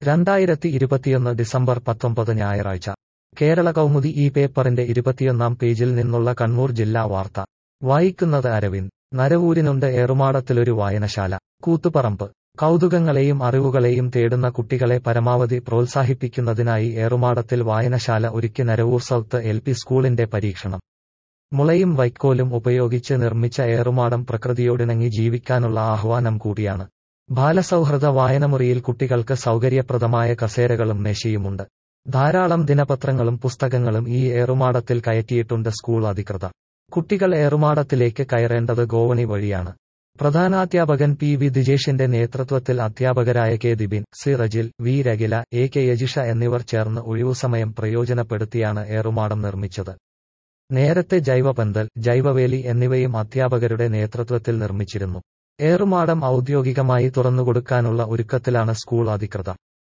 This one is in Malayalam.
രണ്ടായിരത്തി ഇരുപത്തിയൊന്ന് ഡിസംബർ പത്തൊമ്പത് ഞായറാഴ്ച കേരള കൗമുദി ഈ പേപ്പറിന്റെ ഇരുപത്തിയൊന്നാം പേജിൽ നിന്നുള്ള കണ്ണൂർ ജില്ലാ വാർത്ത വായിക്കുന്നത് അരവിന്ദ് നരവൂരിനുണ്ട് ഏറുമാടത്തിലൊരു വായനശാല കൂത്തുപറമ്പ് കൗതുകങ്ങളെയും അറിവുകളെയും തേടുന്ന കുട്ടികളെ പരമാവധി പ്രോത്സാഹിപ്പിക്കുന്നതിനായി ഏറുമാടത്തിൽ വായനശാല ഒരുക്കി നരവൂർ സൗത്ത് എൽ പി സ്കൂളിന്റെ പരീക്ഷണം മുളയും വൈക്കോലും ഉപയോഗിച്ച് നിർമ്മിച്ച ഏറുമാടം പ്രകൃതിയോടിണങ്ങി ജീവിക്കാനുള്ള ആഹ്വാനം കൂടിയാണ് ബാലസൗഹൃദ വായനമുറിയിൽ കുട്ടികൾക്ക് സൗകര്യപ്രദമായ കസേരകളും മേശയുമുണ്ട് ധാരാളം ദിനപത്രങ്ങളും പുസ്തകങ്ങളും ഈ ഏറുമാടത്തിൽ കയറ്റിയിട്ടുണ്ട് സ്കൂൾ അധികൃതർ കുട്ടികൾ ഏറുമാടത്തിലേക്ക് കയറേണ്ടത് ഗോവണി വഴിയാണ് പ്രധാനാധ്യാപകൻ പി വി ദിജേഷിന്റെ നേതൃത്വത്തിൽ അധ്യാപകരായ K Dibin C Rejil V Ragila A K Yajisha എന്നിവർ ചേർന്ന് ഒഴിവുസമയം പ്രയോജനപ്പെടുത്തിയാണ് ഏറുമാടം നിർമ്മിച്ചത് നേരത്തെ ജൈവപന്തൽ ജൈവവേലി എന്നിവയും അധ്യാപകരുടെ നേതൃത്വത്തിൽ നിർമ്മിച്ചിരുന്നു ഏറുമാടം ഔദ്യോഗികമായി തുറന്നുകൊടുക്കാനുള്ള ഒരുക്കത്തിലാണ് സ്കൂൾ അധികൃതർ